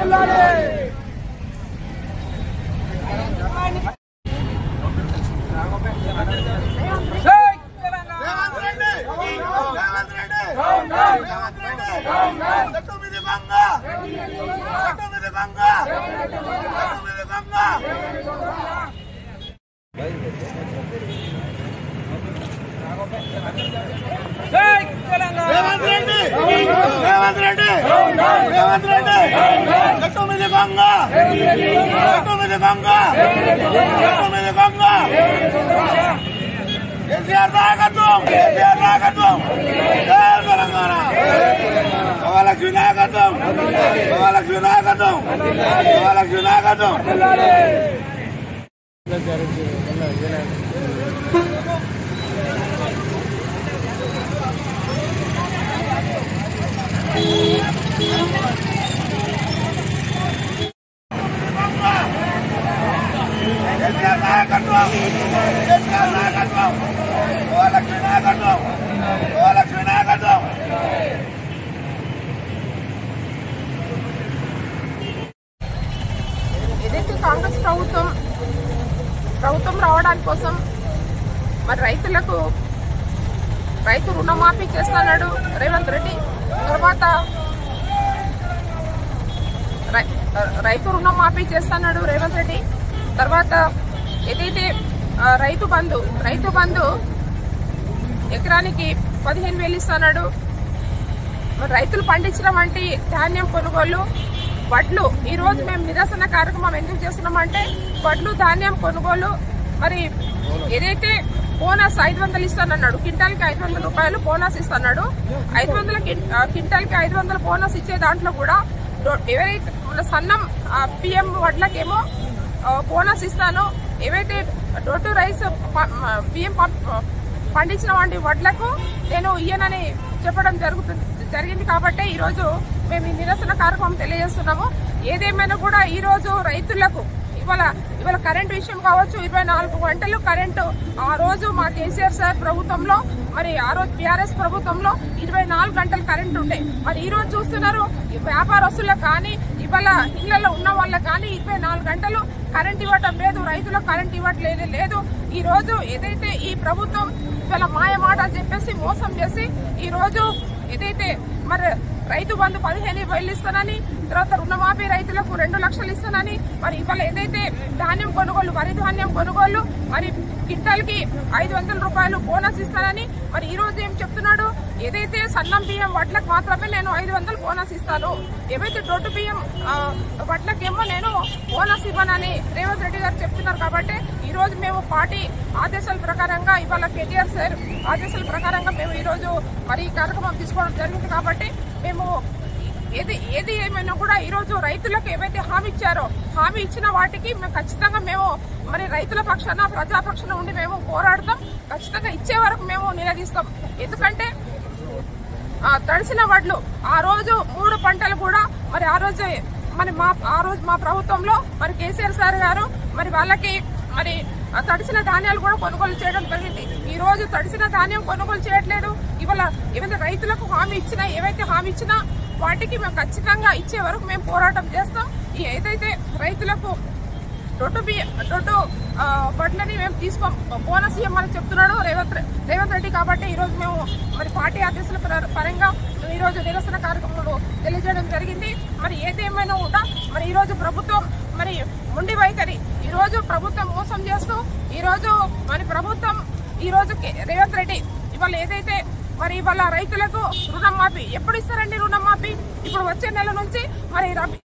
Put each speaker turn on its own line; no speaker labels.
రేవంత్ రెడ్డి రేవంత్ రెడ్డి రేవంత్ రెడ్డి చెట్టు మీద గంగ చెట్టు మీద గంగ చెట్టు మీద గంగ రేవంత్ రెడ్డి రేవంత్ రెడ్డి రేవంత్ రెడ్డి చెట్టు మీద గంగ చెట్టు మీద గంగ చెట్టు మీద గంగ కేసీఆర్ నాయకత్వం కేసీఆర్ నాయకత్వం జై తెలంగాణ శివలక్ష్మి నాయకత్వం శివలక్ష్మి నాయకత్వం శివలక్ష్మి నాయకత్వం కేసీఆర్ నాయకత్వం కేసీఆర్ నాయకత్వం శివలక్ష్మి నాయకత్వం శివలక్ష్మి నాయకత్వం
ఏదైతే కాంగ్రెస్ ప్రభుత్వం ప్రభుత్వం రావడానికి కోసం మరి రైతులకు రైతు రుణమాఫీ చేస్తున్నాడు రేవంత్ రెడ్డి తర్వాత రై- రైతు రుణమాఫీ చేస్తున్నాడు రేవంత్ రెడ్డి తర్వాత ఏదైతే ఆ, రైతు బంధు రైతు బంధు ఎకరానికి పదిహేను వేలు ఇస్తున్నాడు మరి రైతులు పండించిన వంటి ధాన్యం కొనుగోలు వడ్లు ఈ రోజు మేము నిరసన కార్యక్రమం ఎందుకు చేస్తున్నామంటే వడ్లు ధాన్యం కొనుగోలు మరి ఏదైతే బోనస్ ఐదు వందలు ఇస్తానన్నాడు క్వింటాల్కి ఐదు వందల రూపాయలు బోనస్ ఇస్తున్నాడు ఐదు వందల క్వింటాల్కి ఐదు వందల బోనస్ ఇచ్చే దాంట్లో కూడా డో- ఎవరైతే మన సన్నం పిఎం వడ్లకేమో ఆ, బోనస్ ఇస్తాను ఏవైతే డోర్ టు రైస్ పిఎం పండించిన వంటి వడ్లకు నేను ఇయ్యనని చెప్పడం జరుగుతుంది జరిగింది కాబట్టి ఈ రోజు మేము ఈ నిరసన కార్యక్రమం తెలియజేస్తున్నాము ఏదేమైనా కూడా ఈ రోజు రైతులకు ఇవాళ ఇవాళ కరెంటు విషయం కావచ్చు ఇరవై నాలుగు గంటలు కరెంటు ఆ రోజు మా కేసీఆర్ సార్ ప్రభుత్వంలో మరి ఆ రోజు బీఆర్ఎస్ ప్రభుత్వంలో ఇరవై నాలుగు గంటలు కరెంటు ఉండే మరి ఈ రోజు చూస్తున్నారు ఈ వ్యాపారస్తులకు కానీ ఇవాళ ఇళ్లలో ఉన్న వాళ్ళకి కానీ ఇరవై నాలుగు గంటలు కరెంట్ ఇవ్వటం లేదు రైతులకు కరెంట్ ఇవ్వట్లేదు లేదు ఈ రోజు ఏదైతే ఈ ప్రభుత్వం ఇవాళ మాయ మాట అని చెప్పేసి మోసం చేసి ఈ రోజు ఏదైతే మరి రైతు బంధు పదిహేను వేలు ఇస్తానని తర్వాత రుణమాఫీ రైతులకు రెండు లక్షలు ఇస్తానని మరి ఇవాళ ఏదైతే ధాన్యం కొనుగోలు వరి ధాన్యం కొనుగోలు మరి కింటాల్కి ఐదు వందల రూపాయలు బోనస్ ఇస్తానని మరి ఈ రోజు ఏం చెప్తున్నాడు ఏదైతే సన్నం బియ్యం వడ్లకు మాత్రమే నేను ఐదు వందలు బోనస్ ఇస్తాను ఏవైతే దొడ్డు బియ్యం ఆ, వడ్లకేమో నేను బోనస్ ఇవ్వనని రేవంత్ రెడ్డి గారు చెప్తున్నారు కాబట్టి ఈ రోజు మేము పార్టీ ఆదేశాల ప్రకారంగా ఇవాళ కేటీఆర్ సార్ ఆదేశాల ప్రకారంగా మేము ఈ రోజు మరి ఈ కార్యక్రమం తీసుకోవడం జరిగింది కాబట్టి మేము ఏది ఏది ఏమైనా కూడా ఈ రోజు రైతులకు ఏవైతే హామీ ఇచ్చారో హామీ ఇచ్చిన వాటికి మేము ఖచ్చితంగా మేము మరి రైతుల పక్షాన ప్రజా పక్షాన ఉండి మేము పోరాడతాం ఖచ్చితంగా ఇచ్చే వరకు మేము నిలదీస్తాం ఎందుకంటే ఆ, తడిసిన వడ్లు ఆ రోజు మూడు పంటలు కూడా మరి ఆ రోజు మరి మా ఆ రోజు మా ప్రభుత్వంలో మరి కేసీఆర్ సార్ గారు మరి వాళ్ళకి మరి ఆ తడిసిన ధాన్యాలు కూడా కొనుగోలు చేయడం జరిగింది ఈ రోజు తడిసిన ధాన్యం కొనుగోలు చేయట్లేదు ఇవాళ ఏవైతే రైతులకు హామీ ఇచ్చినా ఏవైతే హామీ ఇచ్చినా వాటికి మేము ఖచ్చితంగా ఇచ్చే వరకు మేము పోరాటం చేస్తాం ఈ ఏదైతే రైతులకు దొడ్డు బియ్య దొడ్డు ఆ, వడ్లని మేము తీసుకోం బోనస్ ఇవ్వమని చెప్తున్నాడు రేవంత్ రె- రేవంత్ రెడ్డి కాబట్టి ఈ రోజు మేము మరి పార్టీ ఆదేశాల పర- పరంగా ఈ రోజు నిరసన కార్యక్రమంలో తెలియజేయడం జరిగింది మరి ఏదేమైనా కూడా మరి ఈ రోజు ప్రభుత్వం మరి మొండి వైఖరి ఈ రోజు ప్రభుత్వం మోసం చేస్తూ ఈ రోజు మరి ప్రభుత్వం ఈ రోజు కే- రేవంత్ రెడ్డి ఇవాళ ఏదైతే మరి ఇవాళ రైతులకు రుణం మాఫీ ఎప్పుడు ఇస్తారండి రుణం మాఫీ ఇప్పుడు వచ్చే నెల నుంచి మరి రబీ